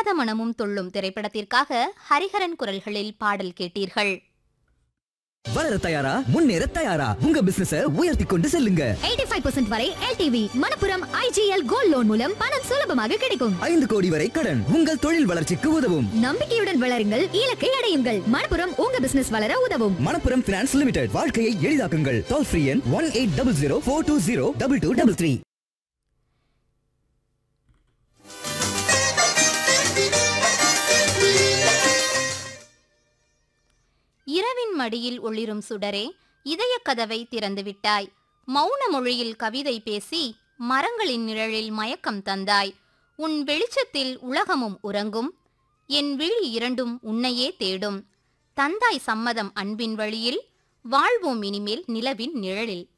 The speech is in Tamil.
துள்ளாத மனமும் துள்ளும் திரைப்படத்திற்காக ஹரிஹரன் குரல்களில் பாடல் கேட்டீர்கள் வளர தயாரா முன்னேற தயாரா உங்க பிசினஸ உயர்த்தி கொண்டு செல்லுங்க 85% வரை LTV Manappuram IGL gold loan மூலம் பணம் சுலபமாக கிடைக்கும் ஐந்து கோடி வரை கடன் உங்கள் தொழில் வளர்ச்சிக்கு உதவும் நம்பிக்கையுடன் வளருங்கள் இலக்கை அடையுங்கள் மணப்புரம் உங்க பிசினஸ் வளர உதவும் மணப்புரம் பினான்ஸ் லிமிடெட் வாழ்க்கையை எளிதாக்குங்கள் டோல் ஃப்ரீ எண் one eight double zero four two zero double two double three இரவின் மடியில் ஒளிரும் சுடரே இதய கதவை திறந்து விட்டாய் மௌன மொழியில் கவிதை பேசி மரங்களின் நிழலில் மயக்கம் தந்தாய் உன் வெளிச்சத்தில் உலகமும் உறங்கும் என் விழி இரண்டும் உன்னையே தேடும் தந்தாய் சம்மதம் அன்பின் வழியில் வாழ்வோம் இனிமேல் நிலவின் நிழலில்